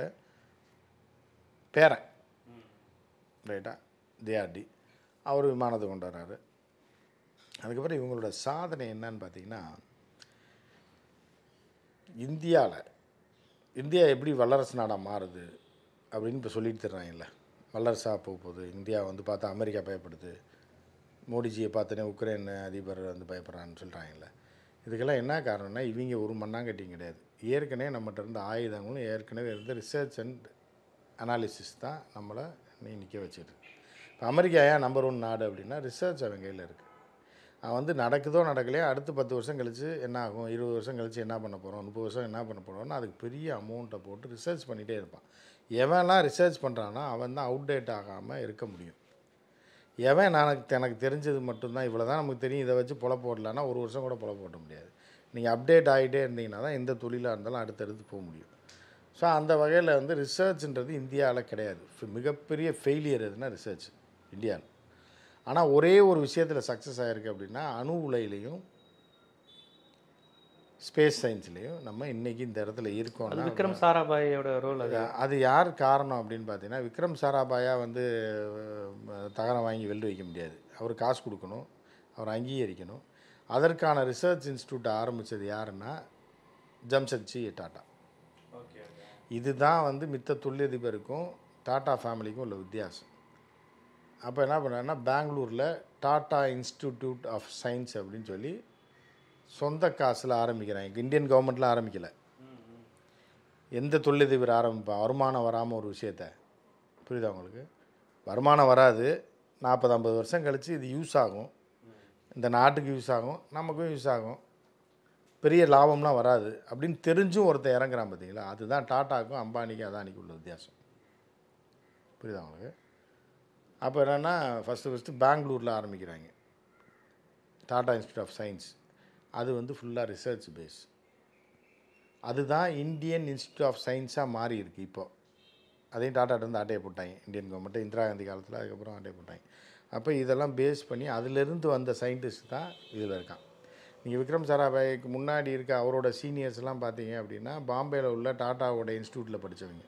பேரன் ரைட்டா ஜேஆர்டி அவர் விமானத்தை கொண்டு வர்றாரு அதுக்கப்புறம் இவங்களோட சாதனை என்னன்னு பார்த்தீங்கன்னா இந்தியாவில் இந்தியா எப்படி வல்லரசு நாடாக மாறுது அப்படின்னு இப்போ சொல்லிட்டு தர்றாங்கல்ல வல்லரசாக போக போகுது இந்தியா வந்து பார்த்தா அமெரிக்கா பயப்படுது மோடிஜியை பார்த்தோன்னே உக்ரைன் அதிபர் வந்து பயப்படுறான்னு சொல்கிறாங்கல்ல இதுக்கெல்லாம் என்ன காரணம்னா இவங்க ஒரு மண்ணாங்கட்டியும் கிடையாது ஏற்கனவே நம்மகிட்ட இருந்த ஆயுதங்களும் ஏற்கனவே இருந்த ரிசர்ச் அண்ட் அனாலிசிஸ் தான் நம்மளை நீ நிற்க வச்சிருக்கு இப்போ அமெரிக்கா ஏன் நம்பர் ஒன் நாடு அப்படின்னா ரிசர்ச் அவன் கையில் இருக்குது அவன் வந்து நடக்குதோ நடக்கலையோ அடுத்து பத்து வருஷம் கழித்து என்ன ஆகும் இருபது வருஷம் கழித்து என்ன பண்ண போகிறோம் முப்பது வருஷம் என்ன பண்ண போகிறோம்னு அதுக்கு பெரிய அமௌண்ட்டை போட்டு ரிசர்ச் பண்ணிகிட்டே இருப்பான் எவன்லாம் ரிசர்ச் பண்ணுறானோ அவன் தான் அவுடேட் ஆகாமல் இருக்க முடியும் எவன் எனக்கு எனக்கு தெரிஞ்சது மட்டும்தான் இவ்வளோ தான் நமக்கு தெரியும் இதை வச்சு பொழ போடலான்னா ஒரு வருஷம் கூட பொழ போட முடியாது நீங்கள் அப்டேட் ஆகிட்டே இருந்தீங்கன்னா தான் எந்த தொழிலாக இருந்தாலும் அடுத்தடுத்து போக முடியும் ஸோ அந்த வகையில் வந்து ரிசர்ச்ன்றது இந்தியாவில் கிடையாது ஃபி- மிகப்பெரிய ஃபெயிலியர் எதுனா ரிசர்ச் இந்தியாவில் ஆனால் ஒரே ஒரு விஷயத்தில் சக்ஸஸ் ஆகிருக்கு அப்படின்னா அணு உலையிலையும் ஸ்பேஸ் சயின்ஸ்லேயும் நம்ம இன்றைக்கி இந்த இடத்துல அது இருக்கோம்னா விக்ரம் சாராபாயோட ரோல் அது அது யார் காரணம் அப்படின்னு பார்த்தீங்கன்னா விக்ரம் சாராபாயா வந்து அஹ், தகரம் வாங்கி வெள்ளி வைக்க முடியாது அவர் காசு கொடுக்கணும் அவர் அங்கீகரிக்கணும் அதற்கான ரிசர்ச் இன்ஸ்டியூட்டை ஆரம்பித்தது யாருன்னா ஜம்ஷெட்ஜி டாட்டா இதுதான் வந்து மித்த தொழிலதிபருக்கும் டாட்டா ஃபேமிலிக்கும் உள்ள வித்தியாசம் அப்போ என்ன பண்ணாருன்னா பெங்களூரில் டாட்டா இன்ஸ்டிடியூட் ஆஃப் சயின்ஸ் அப்படின்னு சொல்லி சொந்த காசில் ஆரம்பிக்கிறாங்க இந்தியன் கவர்மெண்ட்லாம் ஆரம்பிக்கலை எந்த தொழிலதிபர் ஆரம்பிப்பா வருமானம் வராமல் ஒரு விஷயத்த புரியுதா உங்களுக்கு வருமானம் வராது நாற்பது ஐம்பது வருஷம் கழித்து இது யூஸ் ஆகும் இந்த நாட்டுக்கு யூஸ் ஆகும் நமக்கும் யூஸ் ஆகும் பெரிய லாபம்லாம் வராது அப்படின்னு தெரிஞ்சும் ஒருத்தன் இறங்குறான் பார்த்தீங்களா அதுதான் டாட்டாக்கும் அம்பானிக்கும் அதானிக்கும் உள்ள வித்தியாசம் புரியுதா உங்களுக்கு அப்போ என்னென்னா ஃபஸ்ட்டு ஃபஸ்ட்டு பெங்களூரில் ஆரம்பிக்கிறாங்க டாடா இன்ஸ்டியூட் ஆஃப் சயின்ஸ் அது வந்து ஃபுல்லாக ரிசர்ச் பேஸ் அதுதான் இந்தியன் இன்ஸ்டியூட் ஆஃப் சயின்ஸாக மாறி இருக்கு இப்போ அதையும் டாட்டாட்ட இருந்து ஆட்டையை போட்டாங்க இந்தியன் கவர்மெண்ட்டு இந்திரா காந்தி காலத்தில் அதுக்கப்புறம் ஆட்டையை போட்டாங்க அப்போ இதெல்லாம் பேஸ் பண்ணி அதிலிருந்து வந்த சயின்டிஸ்ட் தான் இதில் இருக்கான் நீங்கள் விக்ரம் சாராபாய்க்கு முன்னாடி இருக்க அவரோட சீனியர்ஸ்லாம் பார்த்தீங்க அப்படின்னா பாம்பேயில் உள்ள டாட்டாவோட இன்ஸ்டியூட்டில் படித்தவங்க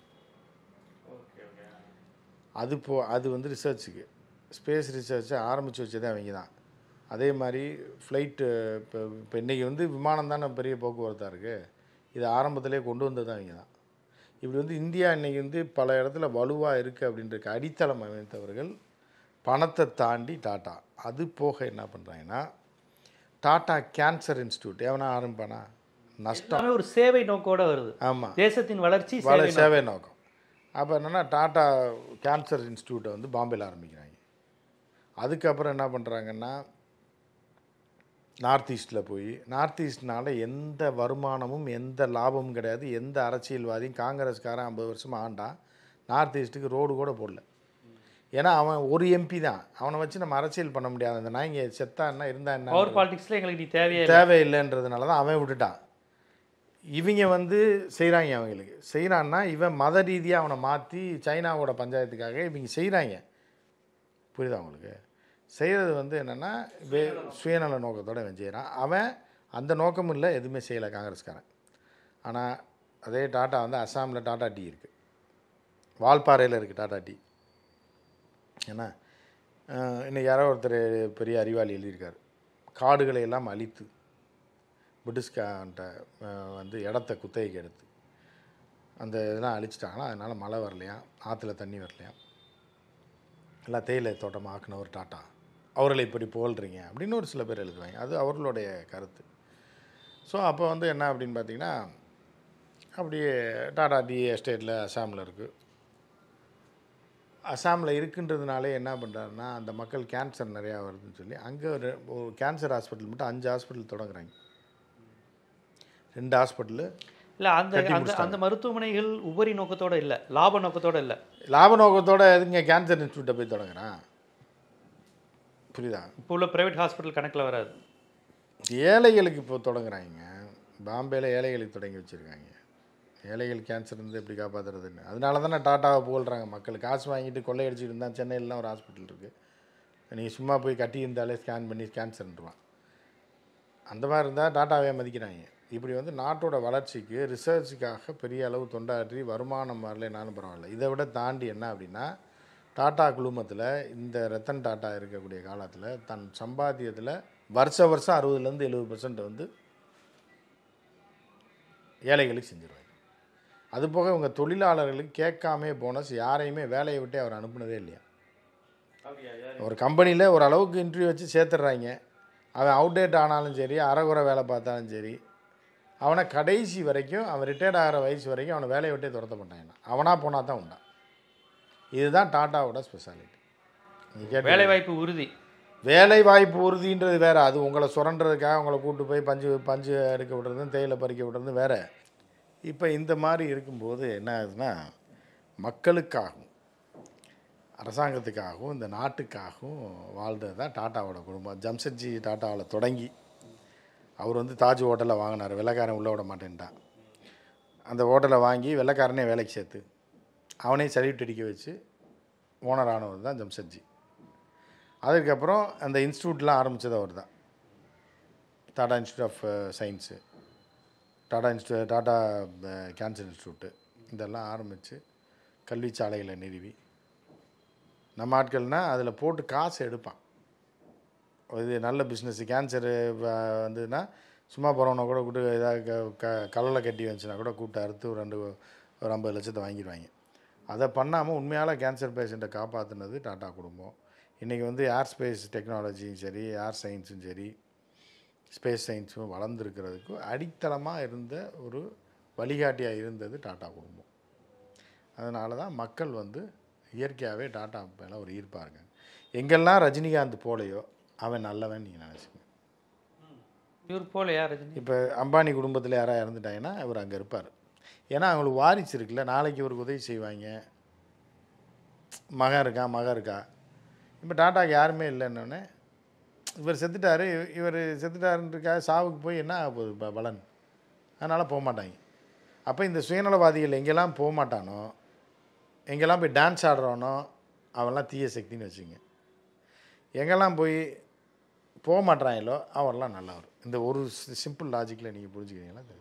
அது போ அது வந்து ரிசர்ச்சுக்கு ஸ்பேஸ் ரிசர்ச்சை ஆரம்பித்து வச்சதே அவங்க தான் அதே மாதிரி ஃப்ளைட்டு இப்போ இப்போ இன்றைக்கி வந்து விமானம் தானே பெரிய போக்குவரத்தாக இருக்குது இது ஆரம்பத்திலே கொண்டு வந்தது அவங்க தான் இப்படி வந்து இந்தியா இன்றைக்கி வந்து பல இடத்துல வலுவாக இருக்குது அப்படின்றக்கு அடித்தளம் அமைத்தவர்கள் பணத்தை தாண்டி டாட்டா அது போக என்ன பண்ணுறாங்கன்னா டாட்டா கேன்சர் இன்ஸ்டியூட் எவனா ஆரம்பிப்பானா நஷ்டம் எல்லாமே ஒரு சேவை நோக்கோட வருது ஆமாம் தேசத்தின் வளர்ச்சி வள சேவை சேவை நோக்கம் அப்போ என்னென்னா டாட்டா கேன்சர் இன்ஸ்டியூட்டை வந்து பாம்பேயில் ஆரம்பிக்கிறாங்க அதுக்கப்புறம் என்ன பண்ணுறாங்கன்னா நார்த் ஈஸ்ட்டில் போய் நார்த் ஈஸ்ட்னால எந்த வருமானமும் எந்த லாபமும் கிடையாது எந்த அரசியல்வாதியும் காங்கிரஸ்காரன் ஐம்பது வருஷமாக ஆண்டான் நார்த் ஈஸ்ட்டுக்கு ரோடு கூட போடல ஏன்னா அவன் ஒரு எம்பி தான் அவனை வச்சு நம்ம அரசியல் பண்ண முடியாது அந்த நாய்ங்க செத்தா என்ன இருந்தா என்ன பவர் பாலிடிக்ஸில் எங்களுக்கு நீ தேவையே இல்லை தேவையில்லைன்றதுனால தான் அவன் விட்டுட்டான் இவங்க வந்து செய்கிறாங்க அவங்களுக்கு செய்கிறான்னா இவன் மத ரீதியாக அவனை மாற்றி சைனாவோட பஞ்சாயத்துக்காக இவங்க செய்கிறாங்க புரியுதா உங்களுக்கு செய்கிறது வந்து என்னென்னா வே சுயநல நோக்கத்தோட இவன் செய்கிறான் அவன் அந்த நோக்கமும் இல்லை எதுவுமே செய்யலை காங்கிரஸ்காரன் ஆனால் அதே டாட்டா வந்து அஸ்ஸாமில் டாட்டா டீ இருக்குது வால்பாறையில் இருக்குது டாட்டா டீ ஏன்னா அஹ், இன்னைக்கு யாரோ ஒருத்தர் பெரிய அறிவாளி எழுதியிருக்காரு காடுகளை எல்லாம் அழித்து பிரிட்டிஷ்கார்ட்ட அஹ், வந்து இடத்த குத்தகைக்கு எடுத்து அந்த இதெல்லாம் அழிச்சிட்டாங்கன்னா அதனால் மழை வரலையாம் ஆற்றுல தண்ணி வரலையாம் எல்லாம் தேயிலை தோட்டமாக ஆக்குனவர் டாட்டா அவர்களை இப்படி புகழ்றீங்க அப்படின்னு ஒரு சில பேர் எழுதுவாங்க அது அவர்களுடைய கருத்து ஸோ அப்போ வந்து என்ன அப்படின்னு பார்த்தீங்கன்னா அப்படியே டாடா டி எஸ்டேட்டில் அசாமில் இருக்குது அசாமில் இருக்குன்றதுனாலே என்ன பண்ணுறாருன்னா அந்த மக்கள் கேன்சர் நிறையா வருதுன்னு சொல்லி அங்கே ஒரு ஒரு கேன்சர் ஹாஸ்பிட்டல் மட்டும் அஞ்சு ஹாஸ்பிட்டல் தொடங்குறாங்க ரெண்டு ஹாஸ்பிட்டலு இல்லை அந்த கட்டி அந்த முடிச்சிட்டாங்க. அந்த மருத்துவமனைகள் உபரி நோக்கத்தோட இல்லை லாப நோக்கத்தோட இல்லை லாப நோக்கத்தோட எதுங்க கேன்சர் இன்ஸ்டியூட்டை போய் தொடங்குறான் புரியுதா இப்போ உள்ள பிரைவேட் ஹாஸ்பிட்டல் கணக்கில் வராது ஏழைகளுக்கு இப்போ தொடங்குறாங்க பாம்பேல ஏழைகளுக்கு தொடங்கி வச்சுருக்காங்க ஏழைகள் கேன்சர் இருந்து எப்படி காப்பாற்றுறதுன்னு அதனால தானே டாட்டாவை புகழ்றாங்க மக்கள் காசு வாங்கிட்டு கொள்ளையடிச்சிட்டு இருந்தால் சென்னையிலலாம் ஒரு ஹாஸ்பிட்டல் இருக்குது நீங்கள் சும்மா போய் கட்டி இருந்தாலே ஸ்கேன் பண்ணி கேன்சர்ன்றான் அந்த மாதிரி இருந்தால் டாட்டாவே மதிக்கிறாங்க இப்படி வந்து நாட்டோட வளர்ச்சிக்கு ரிசர்ச்சுக்காக பெரிய அளவு தொண்டாற்றி வருமானம் வரலைனாலும் பரவாயில்ல இதை விட தாண்டி என்ன அப்படின்னா டாட்டா குழுமத்தில் இந்த ரத்தன் டாட்டா இருக்கக்கூடிய காலத்தில் தன் சம்பாத்தியத்தில் வருஷ வருஷம் அறுபதுலேருந்து எழுபது பர்சன்ட் வந்து ஏழைகளுக்கு செஞ்சிருவாங்க அது போக இவங்க தொழிலாளர்களுக்கு கேட்காமே போனஸ் யாரையுமே வேலையை விட்டு அவர் அனுப்புனதே இல்லையா ஒரு கம்பெனியில் ஒரு அளவுக்கு இன்டர்வியூ வச்சு சேர்த்துடுறாங்க அவன் அவுடேட் ஆனாலும் சரி அறகுறை வேலை பார்த்தாலும் சரி அவனை கடைசி வரைக்கும் அவன் ரிட்டையர்ட் ஆகிற வயசு வரைக்கும் அவனை வேலையை விட்டே துரத்த மாட்டாங்க அவனாக போனால் தான் உண்டான் இதுதான் டாட்டாவோட ஸ்பெஷாலிட்டி நீங்கள் கேட்ட வேலை வாய்ப்பு உறுதி வேலை வாய்ப்பு உறுதின்றது வேற அது உங்களை சுரண்டுறதுக்காக உங்களை கூட்டு போய் பஞ்சு பஞ்சு எடுக்க விடுறதும் தேயிலை பறிக்க விடுறதும் வேற இப்போ இந்த மாதிரி இருக்கும்போது என்ன ஆகுதுன்னா மக்களுக்காகவும் அரசாங்கத்துக்காகவும் இந்த நாட்டுக்காகவும் வாழ்ந்தது தான் டாட்டாவோட குடும்பம் ஜம்ஷெட்ஜி டாட்டாவில் தொடங்கி அவர் வந்து தாஜ் ஹோட்டலில் வாங்கினார் வெள்ளைக்காரன் உள்ளே விட மாட்டேன்ட்டான் அந்த ஹோட்டலை வாங்கி வெள்ளைக்காரனே வேலைக்கு சேர்த்து அவனே சல்யூட் அடிக்க வச்சு ஓனர் ஆனவர் தான் ஜம்ஷெட்ஜி அதுக்கப்புறம் அந்த இன்ஸ்டியூட்லாம் ஆரம்பித்தது அவர் தான் Tata institute of science Tata institute Tata cancer institute இதெல்லாம் ஆரம்பித்து கல்வி சாலைகளை நிறுவி நம்ம ஆட்கள்னால் அதில் போட்டு காசு எடுப்பான் இது நல்ல பிஸ்னஸ் கேன்சரு வந்ததுன்னா சும்மா போகிறவனை கூட கூட்டு ஏதாவது க- க கல்லில் கட்டி வந்துச்சுன்னா கூட கூப்பிட்டு அறுத்து ஒரு ரெண்டு ஒரு ஐம்பது லட்சத்தை வாங்கிடுவாங்க அதை பண்ணாமல் உண்மையால கேன்சர் பேஷண்ட்டை காப்பாற்றுனது டாட்டா குடும்பம் இன்றைக்கி வந்து ஏர் ஸ்பேஸ் டெக்னாலஜியும் சரி ஏர் சயின்ஸும் சரி ஸ்பேஸ் சயின்ஸும் வளர்ந்துருக்கிறதுக்கு அடித்தளமாக இருந்த ஒரு வழிகாட்டியாக இருந்தது டாட்டா குடும்பம் அதனால தான் மக்கள் வந்து இயற்கையாகவே டாட்டா மேலே ஒரு ஈர்ப்பாக இருக்காங்க எங்கெல்லாம் ரஜினிகாந்த் போலையோ அவன் நல்லவன் நீங்கள் நினச்சிங்க இவர் போலையா ரஜினி இப்போ அம்பானி குடும்பத்தில் யாராவது இறந்துட்டாங்கன்னா இவர் அங்கே இருப்பார் ஏன்னா அவங்களுக்கு வாரிசு இருக்குல்ல நாளைக்கு இவருக்கு உதவி செய்வாங்க மகன் இருக்கா மகன் இருக்கா இப்போ டாட்டாக்கு யாருமே இல்லைன்னொடனே இவர் செத்துட்டாரு இவ- இவர் செத்துட்டாருன்றக்கா சாவுக்கு போய் என்ன ஆக போகுது ப- பலன் அதனால் போக மாட்டாங்க அப்போ இந்த சுயநலவாதிகள் எங்கெல்லாம் போக மாட்டானோ எங்கெல்லாம் போய் டான்ஸ் ஆடுறானோ அவன்லாம் தீய சக்தின்னு வச்சுங்க எங்கெல்லாம் போய் போக மாட்டாங்களோ அவரெல்லாம் நல்லவர் இந்த ஒரு சிம்பிள் லாஜிக்கில் நீங்கள் புரிஞ்சுக்கிறீங்களா தெரியும்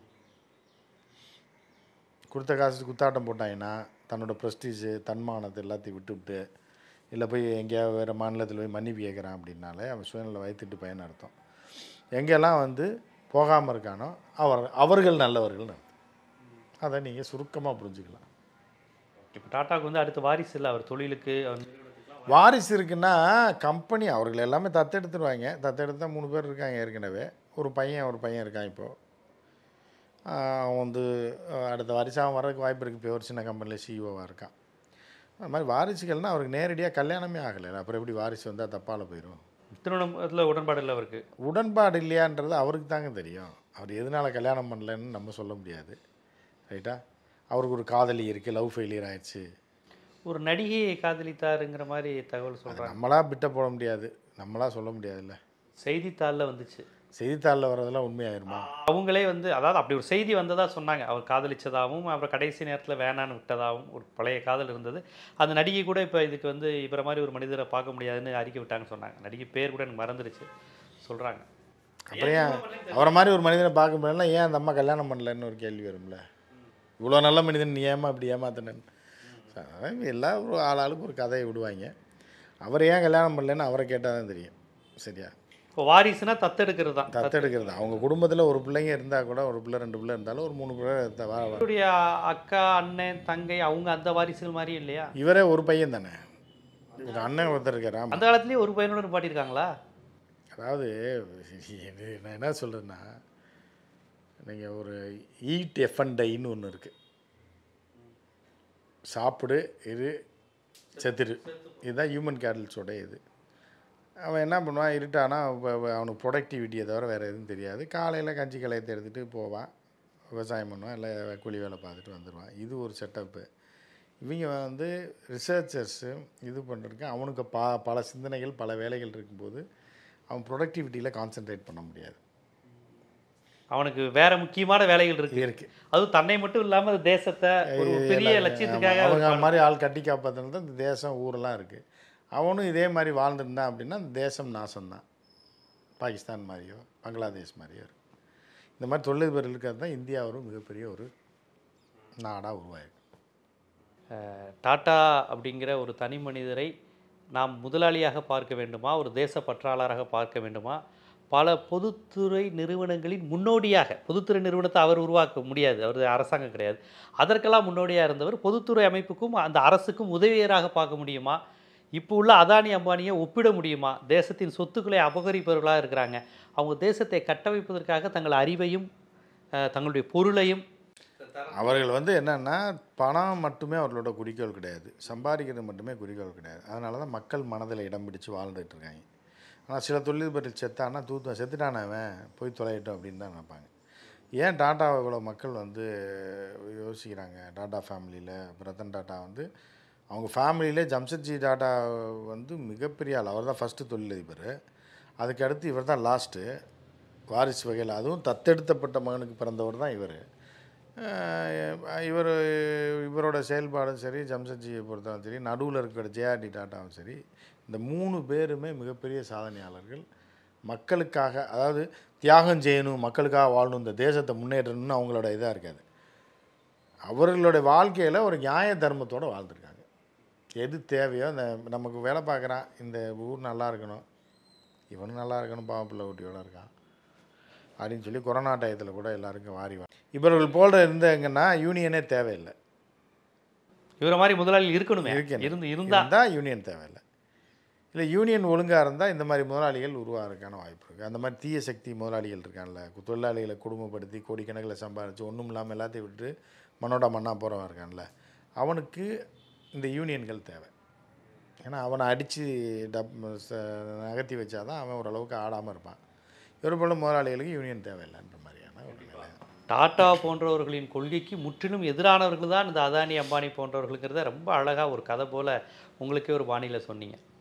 கொடுத்த காசு குத்தாட்டம் போட்டாங்கன்னா தன்னோட ப்ரெஸ்டீஜு தன்மானத்தை எல்லாத்தையும் விட்டுவிட்டு இல்லை போய் எங்கேயாவது வேறு மாநிலத்தில் போய் மன்னிப்பு கேட்குறான் அப்படின்னாலே அவன் சுயநல வயத்துட்டு பையன் அர்த்தம் எங்கெல்லாம் வந்து போகாமல் இருக்கானோ அவர் அவர்கள் நல்லவர்கள் அர்த்தம் அதை நீங்கள் சுருக்கமாக புரிஞ்சுக்கலாம் இப்போ டாட்டாக்கு வந்து அடுத்த வாரிசு இல்லை அவர் தொழிலுக்கு அவர் நிறுவனத்துக்குலாம் வாரிசு இருக்குன்னா கம்பெனி அவர்கள் எல்லாமே தத்தெடுத்துருவாங்க தத்தெடுத்தா மூணு பேர் இருக்காங்க ஏற்கனவே ஒரு பையன் ஒரு பையன் இருக்கான் இப்போது அவன் வந்து ஆஹ், அடுத்த வாரிசு அவன் வர்றதுக்கு வாய்ப்பு இருக்குது இப்போ ஒரு சின்ன கம்பெனியில் சிஇஓவாக இருக்கான் அது மாதிரி வாரிசுகள்னால் அவருக்கு நேரடியாக கல்யாணமே ஆகலை அப்புறம் எப்படி வாரிசு வந்தால் தப்பால் போயிடும் திருமணத்தில் உடன்பாடு இல்லை அவருக்கு உடன்பாடு இல்லையான்றது அவருக்கு தாங்க தெரியும் அவர் எதனால் கல்யாணம் பண்ணலன்னு நம்ம சொல்ல முடியாது ரைட்டா அவருக்கு ஒரு காதலி இருக்குது லவ் ஃபெயிலியர் ஆயிடுச்சு ஒரு நடிகையை காதலித்தாருங்கிற மாதிரி தகவல் சொல்கிறாங்க நம்மளா பிட்ட போட முடியாது நம்மளா சொல்ல முடியாதுல்ல செய்தித்தாளில் வந்துச்சு செய்தித்தாளில் வர்றதெல்லாம் உண்மையாயிருமா அவங்களே வந்து அதாவது அப்படி ஒரு செய்தி வந்ததா சொன்னாங்க அவர் காதலிச்சதாகவும் அப்புறம் கடைசி நேரத்தில் வேணான்னு விட்டதாகவும் ஒரு பழைய காதல் இருந்தது அந்த நடிகை கூட இப்போ இதுக்கு வந்து இவரை மாதிரி ஒரு மனிதரை பார்க்க முடியாதுன்னு அறிக்கை விட்டாங்கன்னு சொன்னாங்க நடிகை பேர் கூட எனக்கு மறந்துருச்சு சொல்கிறாங்க அப்புறம் ஏன் அவரை மாதிரி ஒரு மனிதனை பார்க்க முடியலன்னா ஏன் அந்த அம்மா கல்யாணம் பண்ணலன்னு ஒரு கேள்வி வரும்ல இவ்வளோ நல்ல மனிதன் நீ ஏமா இப்படி ஏமாத்தினேன்னு அதான் எல்லா ஒரு ஆள் ஆளுக்கு ஒரு கதையை விடுவாங்க அவர் ஏன் கல்யாணம் பண்ணலன்னு அவரை கேட்டால் தான் தெரியும் சரியா இப்போ வாரிசுனா தத்தெடுக்கிறது தான் தத்தெடுக்கிறது அவங்க குடும்பத்தில் ஒரு பிள்ளைங்க இருந்தால் கூட ஒரு பிள்ளை ரெண்டு பிள்ளை இருந்தாலும் ஒரு மூணு பிள்ளை த- வா- வா- அவருடைய அக்கா அண்ணன் தங்கை அவங்க அந்த வாரிசுகள் மாதிரி இல்லையா இவரே ஒரு பையன் தானே இவர் அண்ணன் ஒருத்தர் இருக்கார் ஆமா. அந்த காலத்துலேயே ஒரு பையனோட பாட்டியிருக்காங்களா அதாவது இது நான் என்ன சொல்கிறேன்னா நீங்கள் ஒரு ஈட் எஃப்என்டைன்னு ஒன்று இருக்குது சாப்பிடு இரு செத்துரு இதுதான் ஹியூமன் கேட்டல்ஸோட இது அவன் என்ன பண்ணுவான் இருட்டானா அவ- அவ- அவனுக்கு ப்ரொடக்டிவிட்டியை தவிர வேறு எதுவும் தெரியாது காலையில் கஞ்சி கலையத்தை எடுத்துகிட்டு போவான் விவசாயம் பண்ணுவான் இல்லை கூலி வேலை பார்த்துட்டு வந்துடுவான் இது ஒரு செட்டப்பு இவங்க வந்து ரிசர்ச்சர்ஸு இது பண்ணுறதுக்கு அவனுக்கு பா பல சிந்தனைகள் பல வேலைகள் இருக்கும்போது அவன் ப்ரொடக்டிவிட்டியில் கான்சென்ட்ரேட் பண்ண முடியாது அவனுக்கு வேற முக்கியமான வேலைகள் இருக்கு இருக்குது அதுவும் தன்னை மட்டும் இல்லாம அது தேசத்தை ஒரு பெரிய லட்சியத்துக்காக அவர் அவங்க மாதிரி ஆள் கட்டி காப்பாற்றினது தான் இந்த தேசம் ஊரெல்லாம் இருக்குது அவனும் இதே மாதிரி வாழ்ந்துருந்தான் அப்படின்னா இந்த தேசம் நாசம்தான் பாகிஸ்தான் மாதிரியோ பங்களாதேஷ் மாதிரியோ இருக்கும் இந்த மாதிரி தொழிலதிபர் இருக்கிறது தான் இந்தியா ஒரு மிகப்பெரிய ஒரு நாடாக உருவாயிருக்கு அஹ், டாடா அப்படிங்கிற ஒரு தனி மனிதரை நாம் முதலாளியாக பார்க்க வேண்டுமா ஒரு தேச பற்றாளராக பார்க்க வேண்டுமா பல பொதுத்துறை நிறுவனங்களின் முன்னோடியாக பொதுத்துறை நிறுவனத்தை அவர் உருவாக்க முடியாது அவர் அரசாங்கம் கிடையாது அதற்கெல்லாம் முன்னோடியாக இருந்தவர் பொதுத்துறை அமைப்புக்கும் அந்த அரசுக்கும் உதவியராக பார்க்க முடியுமா இப்போ உள்ள அதானி அம்பானியை ஒப்பிட முடியுமா தேசத்தின் சொத்துக்களை அபகரிப்பவர்களாக இருக்கிறாங்க அவங்க தேசத்தை கட்டமைப்பதற்காக தங்கள் அறிவையும் அஹ், தங்களுடைய பொருளையும் அவர்கள் வந்து என்னென்னா பணம் மட்டுமே அவர்களோட குறிக்கோள் கிடையாது சம்பாதிக்கிறது மட்டுமே குறிக்கோள் கிடையாது அதனால தான் மக்கள் மனதில் இடம் பிடிச்சு வாழ்ந்துட்டு இருக்காங்க ஆனால் சில தொழில்பர்கள் செத்தானா தூத்து செத்துட்டானே அவன் போய் தொலையட்டும் அப்படின்னு தான் நினைப்பாங்க ஏன் டாட்டா இவ்வளோ மக்கள் வந்து யோசிக்கிறாங்க டாட்டா ஃபேமிலியில் ரத்தன் டாட்டா வந்து அவங்க ஃபேமிலியிலே ஜம்ஷெட்ஜி டாட்டா வந்து மிகப்பெரிய ஆள் அவர் தான் ஃபஸ்ட்டு தொழிலதிபர் அதுக்கு அடுத்து இவர் தான் லாஸ்ட்டு வாரிசு வகையில் அதுவும் தத்தெடுத்தப்பட்ட மகனுக்கு பிறந்தவர் தான் இவர் இவர் இவரோட செயல்பாடும் சரி ஜம்ஷெட்ஜியை பொறுத்தவரை சரி நடுவில் இருக்கிற ஜேஆர்டி டாட்டாவும் சரி இந்த மூணு பேருமே மிகப்பெரிய சாதனையாளர்கள் மக்களுக்காக அதாவது தியாகம் செய்யணும் மக்களுக்காக வாழணும் இந்த தேசத்தை முன்னேற்றணும்னு அவங்களோட இதாக இருக்காது அவர்களுடைய வாழ்க்கையில் ஒரு நியாய தர்மத்தோடு வாழ்ந்துருக்காங்க எது தேவையோ அந்த நமக்கு வேலை பார்க்குறான் இந்த ஊர் நல்லா இருக்கணும் இவனும் நல்லா இருக்கணும் பாவம் பிள்ளை குட்டியோட இருக்கான் அப்படின்னு சொல்லி கொரோனா டயத்தில் கூட எல்லாருக்கும் வாரி வா இவர்கள் போல இருந்தாங்கன்னா யூனியனே தேவையில்லை இவரை மாதிரி முதலாளி இருக்கணுமே இருக்கணும். இருந்து இருந்தா இருந்தால் யூனியன் தேவையில்லை இல்லை யூனியன் ஒழுங்காக இருந்தால் இந்த மாதிரி முதலாளிகள் உருவாகிறதுக்கான வாய்ப்பு இருக்குது அந்த மாதிரி தீய சக்தி முதலாளிகள் இருக்கான்ல கு- தொழிலாளிகளை குடும்பப்படுத்தி கோடிக்கணக்கில் சம்பாதிச்சு ஒன்றும் இல்லாமல் எல்லாத்தையும் விட்டு மண்ணோட மண்ணாக போகிறவன் இருக்கான்ல அவனுக்கு இந்த யூனியன்கள் தேவை ஏன்னா அவனை அடித்து டப் ச- நகர்த்தி வச்சாதான் அவன் ஓரளவுக்கு ஆடாமல் இருப்பான் இவர் போல முதலாளிகளுக்கு யூனியன் தேவையில்லைன்ற மாதிரியான ஒரு நிலை டாடா போன்றவர்களின் கொள்கைக்கு முற்றிலும் எதிரானவர்கள் தான் இந்த அதானி அம்பானி போன்றவர்களுங்கிறத ரொம்ப அழகாக ஒரு கதை போல் உங்களுக்கே ஒரு பாணியில் சொன்னீங்க